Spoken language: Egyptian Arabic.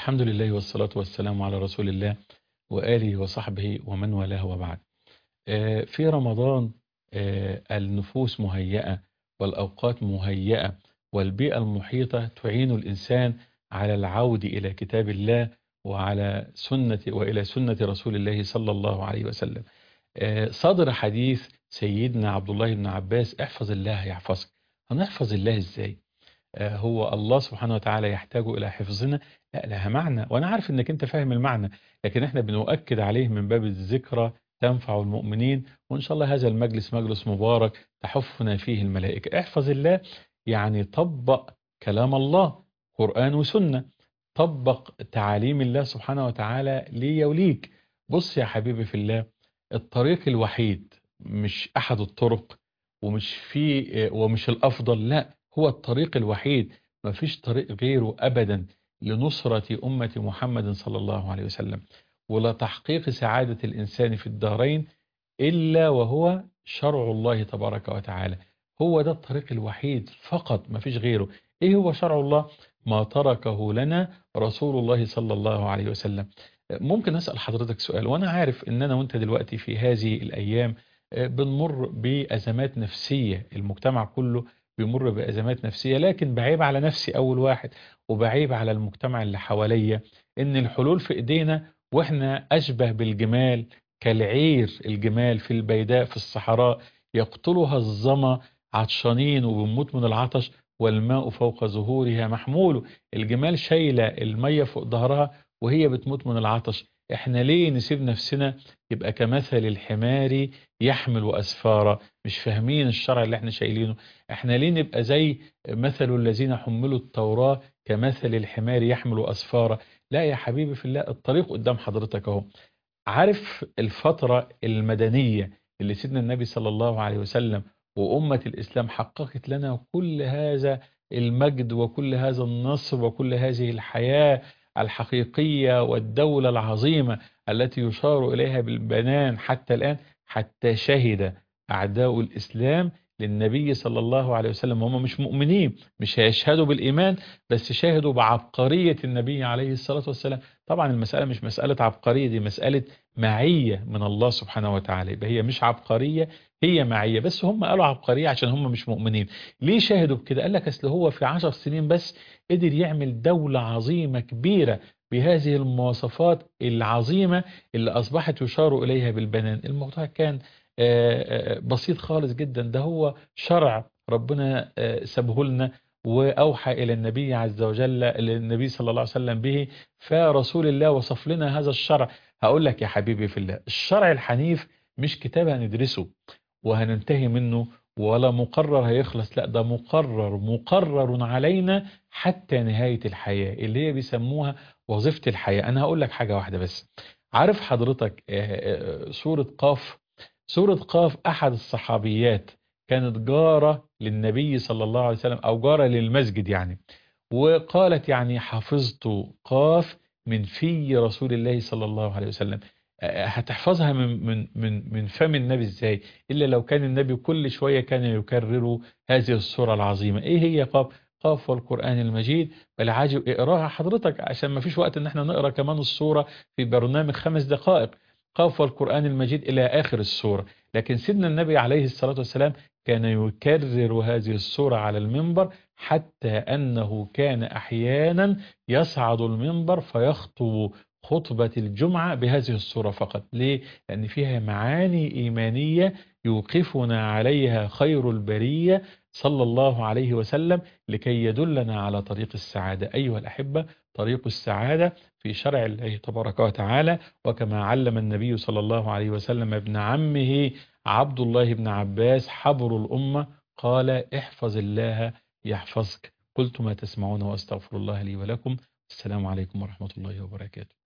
الحمد لله والصلاة والسلام على رسول الله وآله وصحبه ومن والاه وبعد آه، في رمضان آه، النفوس مهيئة والأوقات مهيئة والبيئة المحيطة تعين الإنسان على العود إلى كتاب الله وعلى سنة وإلى سنة رسول الله صلى الله عليه وسلم آه، صدر حديث سيدنا عبد الله بن عباس احفظ الله يحفظك هنحفظ الله ازاي آه، هو الله سبحانه وتعالى يحتاج إلى حفظنا لا لها معنى وأنا عارف أنك أنت فاهم المعنى لكن احنا بنؤكد عليه من باب الذكرى تنفع المؤمنين وإن شاء الله هذا المجلس مجلس مبارك تحفنا فيه الملائكة احفظ الله يعني طبق كلام الله قرآن وسنة طبق تعاليم الله سبحانه وتعالى لي وليك بص يا حبيبي في الله الطريق الوحيد مش أحد الطرق ومش في ومش الأفضل لا هو الطريق الوحيد ما فيش طريق غيره أبدا لنصرة أمة محمد صلى الله عليه وسلم ولا تحقيق سعادة الإنسان في الدارين إلا وهو شرع الله تبارك وتعالى هو ده الطريق الوحيد فقط ما فيش غيره إيه هو شرع الله ما تركه لنا رسول الله صلى الله عليه وسلم ممكن أسأل حضرتك سؤال وأنا عارف أن أنا وأنت دلوقتي في هذه الأيام بنمر بأزمات نفسية المجتمع كله بيمر بأزمات نفسية لكن بعيب على نفسي أول واحد وبعيب على المجتمع اللي حواليا إن الحلول في إيدينا وإحنا أشبه بالجمال كالعير الجمال في البيداء في الصحراء يقتلها الظما عطشانين وبنموت من العطش والماء فوق ظهورها محمول الجمال شايلة المية فوق ظهرها وهي بتموت من العطش احنا ليه نسيب نفسنا يبقى كمثل الحمار يحمل أسفارا مش فاهمين الشرع اللي احنا شايلينه احنا ليه نبقى زي مثل الذين حملوا التوراة كمثل الحمار يحمل أسفارا لا يا حبيبي في الله الطريق قدام حضرتك اهو عارف الفترة المدنية اللي سيدنا النبي صلى الله عليه وسلم وأمة الإسلام حققت لنا كل هذا المجد وكل هذا النصر وكل هذه الحياة الحقيقية والدولة العظيمة التي يشار إليها بالبنان حتى الآن حتى شهد أعداء الإسلام للنبي صلى الله عليه وسلم هم مش مؤمنين مش هيشهدوا بالإيمان بس شاهدوا بعبقرية النبي عليه الصلاة والسلام طبعا المسألة مش مسألة عبقرية دي مسألة معية من الله سبحانه وتعالى يبقى هي مش عبقرية هي معية بس هم قالوا عبقرية عشان هم مش مؤمنين ليه شاهدوا بكده قال لك أصل هو في عشر سنين بس قدر يعمل دولة عظيمة كبيرة بهذه المواصفات العظيمة اللي أصبحت يشار إليها بالبنان الموضوع كان بسيط خالص جدا ده هو شرع ربنا سبه لنا وأوحى إلى النبي عز وجل للنبي صلى الله عليه وسلم به فرسول الله وصف لنا هذا الشرع هقول لك يا حبيبي في الله الشرع الحنيف مش كتاب هندرسه وهننتهي منه ولا مقرر هيخلص لا ده مقرر مقرر علينا حتى نهاية الحياة اللي هي بيسموها وظيفة الحياة أنا هقول لك حاجة واحدة بس عارف حضرتك سورة قاف سورة قاف أحد الصحابيات كانت جارة للنبي صلى الله عليه وسلم أو جارة للمسجد يعني وقالت يعني حفظت قاف من في رسول الله صلى الله عليه وسلم هتحفظها من من من من فم النبي ازاي الا لو كان النبي كل شويه كان يكرر هذه السوره العظيمه ايه هي قاف قاف والقران المجيد بل عاجب اقراها حضرتك عشان ما فيش وقت ان احنا نقرا كمان السوره في برنامج خمس دقائق قاف والقرآن المجيد إلى آخر السورة لكن سيدنا النبي عليه الصلاة والسلام كان يكرر هذه السورة على المنبر حتى أنه كان أحيانا يصعد المنبر فيخطب خطبة الجمعة بهذه السورة فقط ليه؟ لأن فيها معاني إيمانية يوقفنا عليها خير البرية صلى الله عليه وسلم لكي يدلنا على طريق السعادة أيها الأحبة طريق السعادة في شرع الله تبارك وتعالى وكما علم النبي صلى الله عليه وسلم ابن عمه عبد الله بن عباس حبر الأمة قال احفظ الله يحفظك قلت ما تسمعون واستغفر الله لي ولكم السلام عليكم ورحمة الله وبركاته